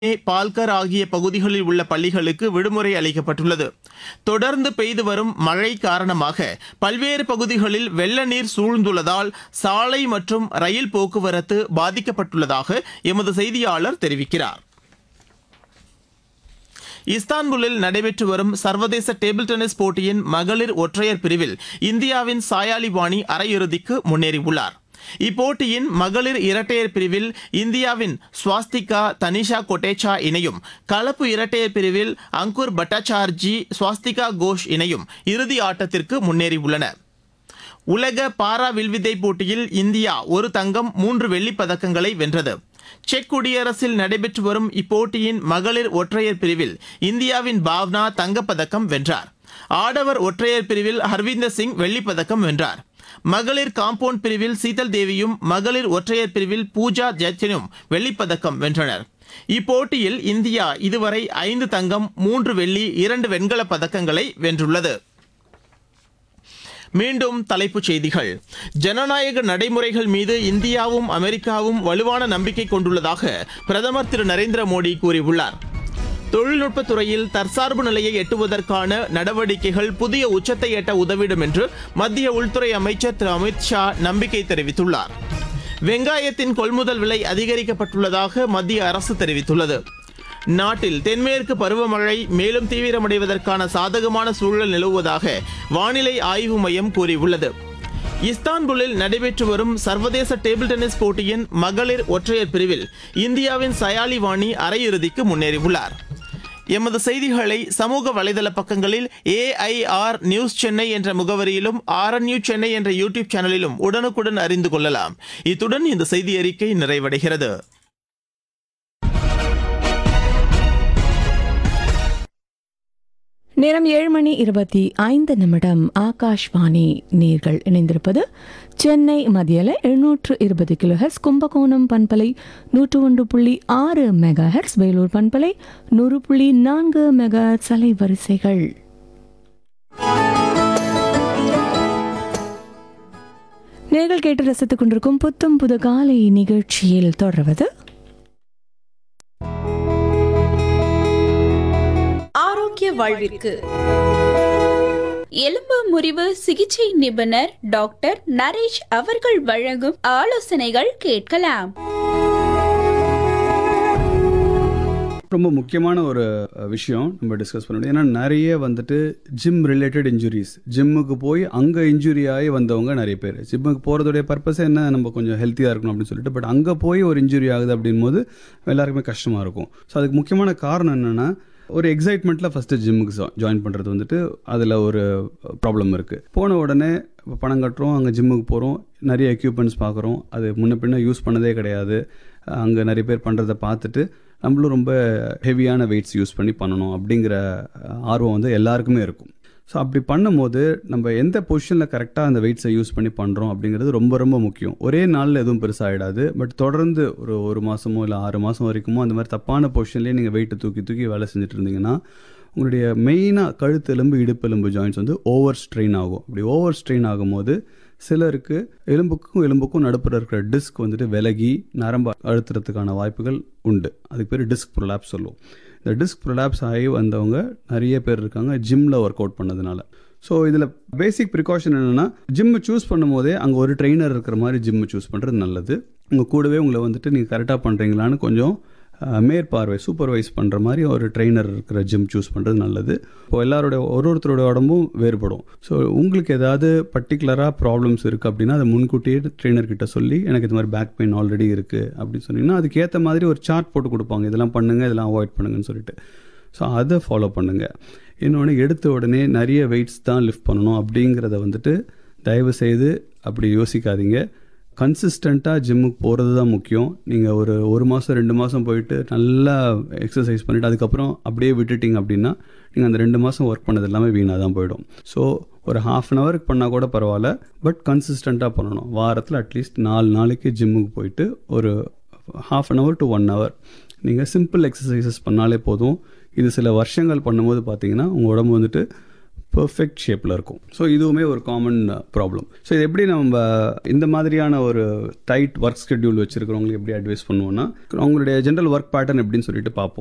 பால்கர் ஆகிய பகுதிகளில் உள்ள பள்ளிகளுக்கு விடுமுறை அளிக்கப்பட்டுள்ளது தொடர்ந்து பெய்து வரும் மழை காரணமாக பல்வேறு பகுதிகளில் வெள்ள நீர் சூழ்ந்துள்ளதால் சாலை மற்றும் ரயில் போக்குவரத்து பாதிக்கப்பட்டுள்ளதாக எமது செய்தியாளர் தெரிவிக்கிறார் இஸ்தான்புல்லில் நடைபெற்று வரும் சர்வதேச டேபிள் டென்னிஸ் போட்டியின் மகளிர் ஒற்றையர் பிரிவில் இந்தியாவின் சாயாலி வாணி அரையிறுதிக்கு முன்னேறியுள்ளார் இப்போட்டியின் மகளிர் இரட்டையர் பிரிவில் இந்தியாவின் ஸ்வாஸ்திகா தனிஷா கொட்டேச்சா இணையும் கலப்பு இரட்டையர் பிரிவில் அங்குர் பட்டாச்சார்ஜி ஸ்வாஸ்திகா கோஷ் இணையும் இறுதி ஆட்டத்திற்கு முன்னேறியுள்ளன உலக பாரா வில்வித்தை போட்டியில் இந்தியா ஒரு தங்கம் மூன்று வெள்ளிப் பதக்கங்களை வென்றது செக் குடியரசில் நடைபெற்று வரும் இப்போட்டியின் மகளிர் ஒற்றையர் பிரிவில் இந்தியாவின் பாவ்னா தங்கப்பதக்கம் வென்றார் ஆடவர் ஒற்றையர் பிரிவில் ஹர்வீந்தர் சிங் வெள்ளிப் பதக்கம் வென்றார் மகளிர் காம்பவுண்ட் பிரிவில் சீதல் தேவியும் மகளிர் ஒற்றையர் பிரிவில் பூஜா ஜெத்தினும் வெள்ளிப் பதக்கம் வென்றனர் இப்போட்டியில் இந்தியா இதுவரை ஐந்து தங்கம் மூன்று வெள்ளி இரண்டு வெண்கலப் பதக்கங்களை வென்றுள்ளது மீண்டும் தலைப்புச் செய்திகள் ஜனநாயக நடைமுறைகள் மீது இந்தியாவும் அமெரிக்காவும் வலுவான நம்பிக்கை கொண்டுள்ளதாக பிரதமர் திரு நரேந்திர மோடி கூறியுள்ளார் தொழில்நுட்பத் துறையில் தற்சார்பு நிலையை எட்டுவதற்கான நடவடிக்கைகள் புதிய உச்சத்தை எட்ட உதவிடும் என்று மத்திய உள்துறை அமைச்சர் திரு அமித் ஷா நம்பிக்கை தெரிவித்துள்ளார் வெங்காயத்தின் கொள்முதல் விலை அதிகரிக்கப்பட்டுள்ளதாக மத்திய அரசு தெரிவித்துள்ளது நாட்டில் தென்மேற்கு பருவமழை மேலும் தீவிரமடைவதற்கான சாதகமான சூழல் நிலவுவதாக வானிலை ஆய்வு மையம் கூறியுள்ளது இஸ்தான்புல்லில் நடைபெற்று வரும் சர்வதேச டேபிள் டென்னிஸ் போட்டியின் மகளிர் ஒற்றையர் பிரிவில் இந்தியாவின் சயாலி வாணி அரையிறுதிக்கு முன்னேறியுள்ளார் எமது செய்திகளை சமூக வலைதள பக்கங்களில் ஏஐஆர் நியூஸ் சென்னை என்ற முகவரியிலும் ஆர்என்யூ சென்னை என்ற யூடியூப் சேனலிலும் உடனுக்குடன் அறிந்து கொள்ளலாம் இத்துடன் இந்த செய்தி அறிக்கை நிறைவடைகிறது நேரம் ஏழு மணி இருபத்தி ஐந்து நிமிடம் ஆகாஷ்வாணி நேர்கள் இணைந்திருப்பது சென்னை மதியல எழுநூற்று இருபது கிலோஹெர்ஸ் கும்பகோணம் பண்பலை நூற்று ஒன்று புள்ளி ஆறு மெகா ஹெர்ட்ஸ் வேலூர் பண்பலை நூறு புள்ளி நான்கு மெகா ஹெர்ட்ஸ் அலைவரிசைகள் நேர்கள் கேட்டு ரசித்துக் கொண்டிருக்கும் புத்தும் புது காலை நிகழ்ச்சியில் தொடர்வது ஆரோக்கிய வாழ்விற்கு எலும்பு முறிவு சிகிச்சை நிபுணர் டாக்டர் நரேஷ் அவர்கள் வழங்கும் ஆலோசனைகள் கேட்கலாம் ரொம்ப முக்கியமான ஒரு அஹ், விஷயம் நம்ம டிஸ்கஸ் பண்ண முடியும் ஏன்னா நிறைய வந்துட்டு ஜிம் ரிலேட்டட் இன்ஜுரிஸ் ஜிம்முக்கு போய் அங்கே இன்ஜுரி ஆகி வந்தவங்க நிறைய பேர் ஜிம்முக்கு போகிறதுடைய பர்பஸ் என்ன நம்ம கொஞ்சம் ஹெல்த்தியாக இருக்கணும் அப்படின்னு சொல்லிட்டு பட் அங்கே போய் ஒரு இன்ஜுரி ஆகுது அப்படின் போது எல்லாருக்குமே கஷ்டமாக இருக்கும் ஸோ அதுக்கு முக்கியமான காரணம் என்னென்னா ஒரு எக்ஸைட்மெண்ட்டில் ஃபஸ்ட்டு ஜிம்முக்கு ஜாயின் பண்ணுறது வந்துட்டு அதில் ஒரு ப்ராப்ளம் இருக்குது போன உடனே இப்ப பணம் கட்டுறோம் அங்கே ஜிம்முக்கு போகிறோம் நிறைய எக்யூப்மெண்ட்ஸ் பார்க்குறோம் அது முன்ன பின்ன யூஸ் பண்ணதே கிடையாது அங்கே நிறைய பேர் பண்ணுறதை பார்த்துட்டு நம்மளும் ரொம்ப ஹெவியான வெயிட்ஸ் யூஸ் பண்ணி பண்ணணும் அப்படிங்கிற அஹ், ஆர்வம் வந்து எல்லாருக்குமே இருக்கும் ஸோ அப்படி பண்ணும்போது நம்ம எந்த பொசிஷனில் கரெக்டாக அந்த வெயிட்ஸை யூஸ் பண்ணி பண்ணுறோம் அப்படிங்கிறது ரொம்ப ரொம்ப முக்கியம் ஒரே நாளில் எதுவும் பெருசாகிடாது பட் தொடர்ந்து ஒரு ஒரு மாதமோ இல்லை ஆறு மாதம் வரைக்குமோ அந்த மாதிரி தப்பான பொசிஷன்லேயே நீங்கள் வெயிட்டை தூக்கி தூக்கி வேலை செஞ்சுட்டு இருந்தீங்கன்னா உங்களுடைய மெயினாக கழுத்தெலும்பு இடுப்பெலும்பு ஜாயின்ஸ் வந்து ஓவர் ஸ்ட்ரெயின் ஆகும் அப்படி ஓவர் ஸ்ட்ரெயின் ஆகும்போது சிலருக்கு எலும்புக்கும் எலும்புக்கும் நடுப்புற இருக்கிற டிஸ்க் வந்துட்டு விலகி நரம்பு அழுத்துறதுக்கான வாய்ப்புகள் உண்டு அதுக்கு பேர் டிஸ்க் ப்ரொலாப்ஸ் சொல்லுவோம் இந்த டிஸ்க் ப்ரொலாப்ஸ் ஆகி வந்தவங்க நிறைய பேர் இருக்காங்க ஜிம்மில் ஒர்க் அவுட் பண்ணதுனால ஸோ இதில் பேசிக் ப்ரிகாஷன் என்னென்னா ஜிம்மு சூஸ் பண்ணும்போதே அங்கே ஒரு ட்ரெயினர் இருக்கிற மாதிரி ஜிம்மு சூஸ் பண்ணுறது நல்லது உங்கள் கூடவே உங்களை வந்துட்டு நீங்கள் கரெக்டாக பண்ணுறீங்களான்னு கொஞ்சம் அஹ், மேற்பார்வை சூப்பர்வைஸ் பண்ணுற மாதிரி ஒரு ட்ரெயினர் இருக்கிற ஜிம் சூஸ் பண்ணுறது நல்லது இப்போ எல்லாரோட ஒரு ஒருத்தரோட உடம்பும் வேறுபடும் ஸோ உங்களுக்கு ஏதாவது பர்டிகுலராக ப்ராப்ளம்ஸ் இருக்குது அப்படின்னா அதை முன்கூட்டியே ட்ரெயினர் கிட்ட சொல்லி எனக்கு இது மாதிரி பேக் பெயின் ஆல்ரெடி இருக்குது அப்படின்னு சொன்னீங்கன்னா அதுக்கேற்ற மாதிரி ஒரு சார்ட் போட்டு கொடுப்பாங்க இதெல்லாம் பண்ணுங்கள் இதெல்லாம் அவாய்ட் பண்ணுங்கன்னு சொல்லிட்டு ஸோ அதை ஃபாலோ பண்ணுங்கள் இன்னொன்று எடுத்த உடனே நிறைய வெயிட்ஸ் தான் லிஃப்ட் பண்ணணும் அப்படிங்கிறத வந்துட்டு தயவு செய்து அப்படி யோசிக்காதீங்க கன்சிஸ்டண்ட்டாக ஜிம்முக்கு போகிறது தான் முக்கியம் நீங்கள் ஒரு ஒரு மாதம் ரெண்டு மாதம் போயிட்டு நல்லா எக்ஸசைஸ் பண்ணிவிட்டு அதுக்கப்புறம் அப்படியே விட்டுட்டீங்க அப்படின்னா நீங்கள் அந்த ரெண்டு மாதம் ஒர்க் பண்ணது எல்லாமே வீணாக தான் போயிடும் ஸோ ஒரு ஹாஃப் அன் ஹவருக்கு பண்ணால் கூட பரவாயில்ல பட் கன்சிஸ்டண்ட்டாக பண்ணணும் வாரத்தில் அட்லீஸ்ட் நாலு நாளைக்கு ஜிம்முக்கு போயிட்டு ஒரு half an hour to one hour நீங்கள் சிம்பிள் எக்ஸசைசஸ் பண்ணாலே போதும் இது சில வருஷங்கள் பண்ணும்போது பார்த்தீங்கன்னா உங்கள் உடம்பு வந்துட்டு பெர்ஃபெக்ட் ஷேப்பில் இருக்கும் ஸோ இதுவுமே ஒரு காமன் ப்ராப்ளம் ஸோ இது எப்படி நம்ம இந்த மாதிரியான ஒரு டைட் ஒர்க் ஸ்கெடியூல் வச்சுருக்கிறவங்களுக்கு எப்படி அட்வைஸ் பண்ணுவோம்னா அவங்களுடைய ஜென்ரல் ஒர்க் பேட்டர்ன் எப்படின்னு சொல்லிட்டு பார்ப்போம்